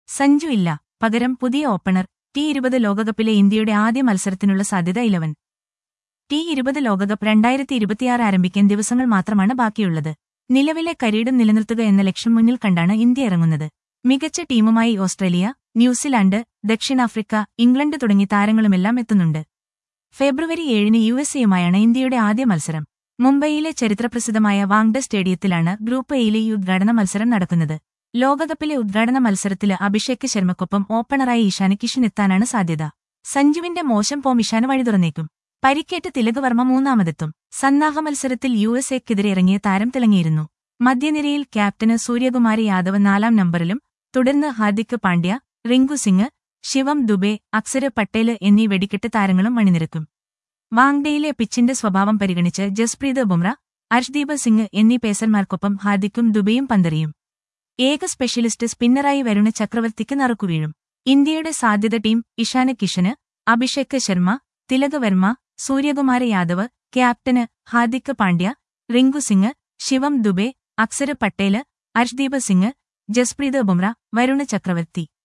സഞ്ജു ഇല്ല പകരം പുതിയ ഓപ്പണർ ടി ഇരുപത് ലോകകപ്പിലെ ഇന്ത്യയുടെ ആദ്യ മത്സരത്തിനുള്ള സാധ്യത ഇലവൻ ടി ഇരുപത് ലോകകപ്പ് രണ്ടായിരത്തി ഇരുപത്തിയാറ് ആരംഭിക്കാൻ ദിവസങ്ങൾ മാത്രമാണ് ബാക്കിയുള്ളത് നിലവിലെ കരീടം നിലനിർത്തുക എന്ന ലക്ഷ്യം മുന്നിൽ കണ്ടാണ് ഇന്ത്യ ഇറങ്ങുന്നത് മികച്ച ടീമുമായി ഓസ്ട്രേലിയ ന്യൂസിലാൻഡ് ദക്ഷിണാഫ്രിക്ക ഇംഗ്ലണ്ട് തുടങ്ങി താരങ്ങളുമെല്ലാം എത്തുന്നുണ്ട് ഫെബ്രുവരി ഏഴിന് യു എസ് എയുമായാണ് ഇന്ത്യയുടെ ആദ്യ മത്സരം മുംബൈയിലെ ചരിത്രപ്രസിദ്ധമായ വാങ്ഡ സ്റ്റേഡിയത്തിലാണ് ഗ്രൂപ്പ് എയിലെ ഈ ഉദ്ഘാടന മത്സരം നടക്കുന്നത് ലോകകപ്പിലെ ഉദ്ഘാടന മത്സരത്തില് അഭിഷേക് ശർമ്മക്കൊപ്പം ഓപ്പണറായി ഇഷാന് കിഷൻ എത്താനാണ് സാധ്യത സഞ്ജുവിന്റെ മോശം ഫോം ഇഷാന് വഴി തുറന്നേക്കും പരിക്കേറ്റ് തിലക് വർമ്മ മൂന്നാമതെത്തും സന്നാഹ മത്സരത്തിൽ യു എസ് എക്കെതിരെ ഇറങ്ങിയ താരം തിളങ്ങിയിരുന്നു മധ്യനിരയിൽ ക്യാപ്റ്റന് സൂര്യകുമാരി യാദവ് നാലാം നമ്പറിലും തുടർന്ന് ഹാർദിക് പാണ്ഡ്യ റിങ്കു സിംഗ് ശിവം ദുബെ അക്സര് പട്ടേല് എന്നീ വെടിക്കെട്ട് താരങ്ങളും അണിനിരക്കും വാങ്ഡയിലെ പിച്ചിന്റെ സ്വഭാവം പരിഗണിച്ച് ജസ്പ്രീത് ബുംറ അർഷ്ദീപ് സിംഗ് എന്നീ പേസർമാർക്കൊപ്പം ഹാർദിക്കും ദുബെയും പന്തെറിയും ഏക സ്പെഷ്യലിസ്റ്റ് സ്പിന്നറായി വരുണ ചക്രവർത്തിക്ക് നറുക്കുവീഴും ഇന്ത്യയുടെ സാധ്യത ടീം ഇഷാന് കിഷന് അഭിഷേക് ശർമ്മ തിലക് വർമ്മ സൂര്യകുമാര യാദവ് ക്യാപ്റ്റന് ഹാർദിക് പാണ്ഡ്യ റിങ്കു സിംഗ് ശിവം ദുബെ അക്സര് പട്ടേല് അർഷ്ദീപ് സിംഗ് ജസ്പ്രീത് ബുംറ വരുണ ചക്രവർത്തി